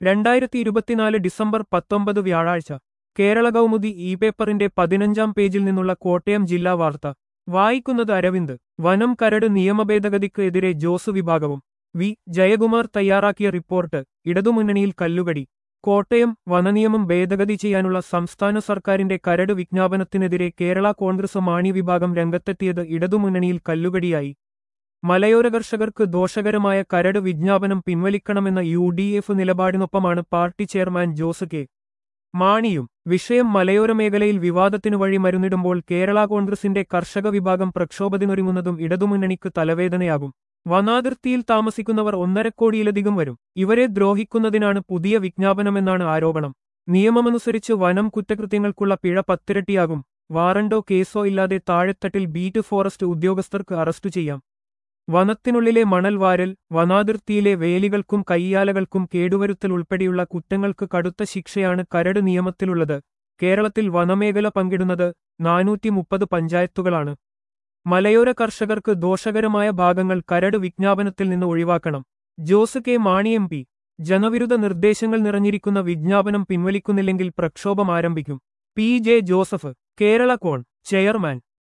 രണ്ടായിരത്തി ഇരുപത്തിനാല് ഡിസംബർ പത്തൊമ്പത് വ്യാഴാഴ്ച കേരള കൗമുദി ഇ പേപ്പറിന്റെ പതിനഞ്ചാം പേജിൽ നിന്നുള്ള കോട്ടയം ജില്ലാ വാർത്ത വായിക്കുന്നത് അരവിന്ദ് വനം കരട് നിയമഭേദഗതിക്ക് എതിരെ ജോസ് വിഭാഗവും വി ജയകുമാർ തയ്യാറാക്കിയ റിപ്പോർട്ട് ഇടതുമുന്നണിയിൽ കല്ലുകടി കോട്ടയം വനനിയമം ഭേദഗതി ചെയ്യാനുള്ള സംസ്ഥാന സർക്കാരിന്റെ കരട് വിജ്ഞാപനത്തിനെതിരെ കേരള കോൺഗ്രസ് മാണി വിഭാഗം രംഗത്തെത്തിയത് ഇടതുമുന്നണിയിൽ കല്ലുകടിയായി മലയോര കർഷകർക്ക് ദോഷകരമായ കരട് വിജ്ഞാപനം പിൻവലിക്കണമെന്ന യു ഡി എഫ് നിലപാടിനൊപ്പമാണ് പാർട്ടി ചെയർമാൻ ജോസ് കെ മാണിയും വിഷയം മലയോര മേഖലയിൽ വിവാദത്തിനു വഴി മരുന്നിടുമ്പോൾ കേരള കോൺഗ്രസിന്റെ കർഷക വിഭാഗം പ്രക്ഷോഭത്തിനൊരുങ്ങുന്നതും ഇടതുമുന്നണിക്ക് തലവേദനയാകും വനാതിർത്തിയിൽ താമസിക്കുന്നവർ ഒന്നരക്കോടിയിലധികം വരും ഇവരെ ദ്രോഹിക്കുന്നതിനാണ് പുതിയ വിജ്ഞാപനമെന്നാണ് ആരോപണം നിയമമനുസരിച്ച് വനം കുറ്റകൃത്യങ്ങൾക്കുള്ള പിഴ പത്തിരട്ടിയാകും വാറണ്ടോ കേസോ ഇല്ലാതെ താഴെത്തട്ടിൽ ബീറ്റ് ഫോറസ്റ്റ് ഉദ്യോഗസ്ഥർക്ക് അറസ്റ്റു ചെയ്യാം വനത്തിനുള്ളിലെ മണൽ വാരൽ വനാതിർത്തിയിലെ വേലികൾക്കും കയ്യാലകൾക്കും കേടുവരുത്തൽ ഉൾപ്പെടെയുള്ള കുറ്റങ്ങൾക്ക് കടുത്ത ശിക്ഷയാണ് കരട് നിയമത്തിലുള്ളത് കേരളത്തിൽ വനമേഖല പങ്കിടുന്നത് നാനൂറ്റി മുപ്പത് പഞ്ചായത്തുകളാണ് മലയോര കർഷകർക്ക് ദോഷകരമായ ഭാഗങ്ങൾ കരട് വിജ്ഞാപനത്തിൽ നിന്ന് ഒഴിവാക്കണം Jose K Mani M P ജനവിരുദ്ധ നിർദ്ദേശങ്ങൾ നിറഞ്ഞിരിക്കുന്ന വിജ്ഞാപനം പിൻവലിക്കുന്നില്ലെങ്കിൽ പ്രക്ഷോഭം ആരംഭിക്കും പി ജെ ജോസഫ് കേരള കോൺ ചെയർമാൻ